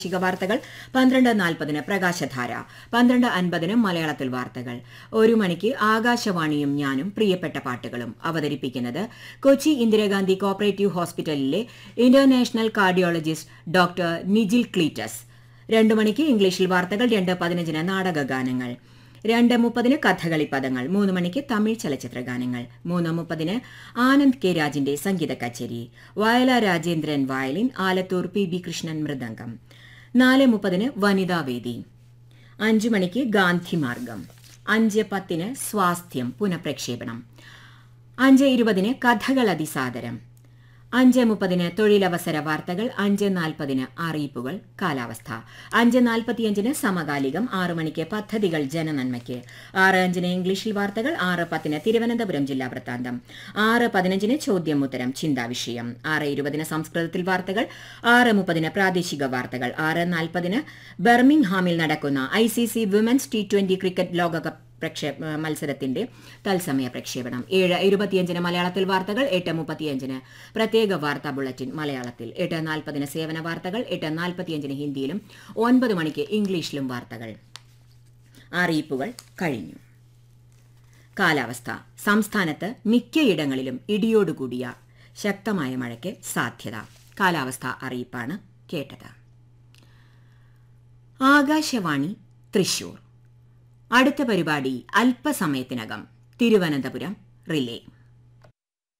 പ്രാദേശിക വാർത്തകൾ പന്ത്രണ്ട് നാൽപ്പതിന് പ്രകാശധാര പന്ത്രണ്ട് അൻപതിന് മലയാളത്തിൽ വാർത്തകൾ ഒരു മണിക്ക് ആകാശവാണിയും ഞാനും പ്രിയപ്പെട്ട പാട്ടുകളും അവതരിപ്പിക്കുന്നത് കൊച്ചി ഇന്ദിരാഗാന്ധി കോപ്പറേറ്റീവ് ഹോസ്പിറ്റലിലെ international cardiologist doctor Nijil Cleetus രണ്ടു മണിക്ക് ഇംഗ്ലീഷിൽ വാർത്തകൾ രണ്ട് പതിനഞ്ചിന് നാടകഗാനങ്ങൾ രണ്ട് മുപ്പതിന് കഥകളി പദങ്ങൾ മൂന്ന് മണിക്ക് തമിഴ് ചലച്ചിത്ര ഗാനങ്ങൾ മൂന്ന് മുപ്പതിന് ആനന്ദ് കെ രാജിന്റെ സംഗീത കച്ചേരി Vayala Rajendran violin Alathur P B Krishnan mridangam നാല് മുപ്പതിന് വനിതാവേദി അഞ്ചു മണിക്ക് ഗാന്ധിമാർഗം അഞ്ച് പത്തിന് സ്വാസ്ഥ്യം പുനഃപ്രക്ഷേപണം അഞ്ച് ഇരുപതിന് കഥകൾ അതിസാദരം അഞ്ച് മുപ്പതിന് തൊഴിലവസര വാർത്തകൾ അഞ്ച് നാൽപ്പതിന് അറിയിപ്പുകൾ കാലാവസ്ഥ അഞ്ച് നാൽപ്പത്തിയഞ്ചിന് സമകാലികം ആറ് മണിക്ക് പദ്ധതികൾ ജനനന്മയ്ക്ക് ആറ് അഞ്ചിന് ഇംഗ്ലീഷിൽ വാർത്തകൾ ആറ് പത്തിന് തിരുവനന്തപുരം ജില്ലാ വൃത്താന്തം ആറ് പതിനഞ്ചിന് ചോദ്യം ഉത്തരം ചിന്താവിഷയം ആറ് ഇരുപതിന് സംസ്കൃതത്തിൽ വാർത്തകൾ ആറ് മുപ്പതിന് പ്രാദേശിക വാർത്തകൾ ആറ് നാൽപ്പതിന് ബർമിംഗ്ഹാമിൽ നടക്കുന്ന I C C women's T twenty cricket ലോകകപ്പ് പ്രക്ഷേ മത്സരത്തിന്റെ തത്സമയ പ്രക്ഷേപണം ഏഴ് ഇരുപത്തിയഞ്ചിന് മലയാളത്തിൽ വാർത്തകൾ എട്ട് മുപ്പത്തിയഞ്ചിന് പ്രത്യേക വാർത്താ ബുള്ളറ്റിൻ മലയാളത്തിൽ എട്ട് നാൽപ്പതിന് സേവന വാർത്തകൾ എട്ട് നാൽപ്പത്തിയഞ്ചിന് ഹിന്ദിയിലും ഒൻപത് മണിക്ക് ഇംഗ്ലീഷിലും വാർത്തകൾ അറിയിപ്പുകൾ കഴിഞ്ഞു കാലാവസ്ഥ സംസ്ഥാനത്ത് മിക്കയിടങ്ങളിലും ഇടിയോടുകൂടിയ ശക്തമായ മഴയ്ക്ക് സാധ്യത കാലാവസ്ഥ അറിയിപ്പാണ് കേട്ടത് ആകാശവാണി തൃശൂർ അടുത്ത പരിപാടി അല്പസമയത്തിനകം തിരുവനന്തപുരം റിലേ